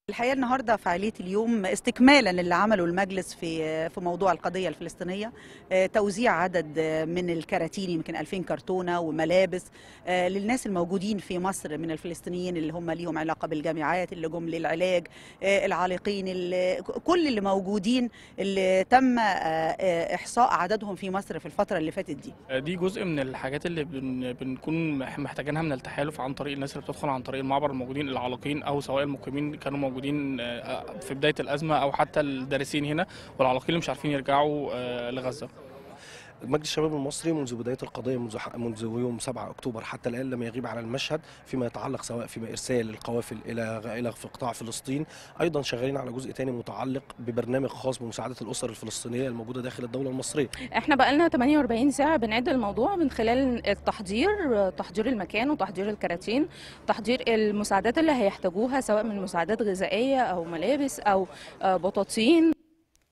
الحقيقه النهارده فعاليه اليوم استكمالا للي عمله المجلس في في موضوع القضيه الفلسطينيه آه، توزيع عدد آه، من الكراتين يمكن 2000 كرتونه وملابس آه، للناس الموجودين في مصر من الفلسطينيين اللي هم ليهم علاقه بالجامعات اللي جم للعلاج آه، العالقين اللي كل اللي موجودين اللي تم آه، آه، احصاء عددهم في مصر في الفتره اللي فاتت دي دي جزء من الحاجات اللي بن بنكون مح- محتاجينها من التحالف عن طريق الناس اللي بتدخل عن طريق المعبر الموجودين العالقين او سواء المقيمين كانوا موجودين آه، في بدايه الازمه او حتى الدارسين هنا والعالقين اللي مش عارفين يرجعوا آه، لغزه مجلس الشباب المصري منذ بدايه القضيه منذ ح- منذ يوم 7 اكتوبر حتى الان لم يغيب عن المشهد فيما يتعلق سواء في ارسال القوافل الى الى في قطاع فلسطين ايضا شغالين على جزء ثاني متعلق ببرنامج خاص بمساعده الاسر الفلسطينيه الموجوده داخل الدوله المصريه احنا بقالنا 48 ساعة بنعد الموضوع من خلال التحضير تحضير المكان وتحضير الكراتين تحضير المساعدات اللي هيحتاجوها سواء من مساعدات غذائية أو ملابس أو آه، بطاطين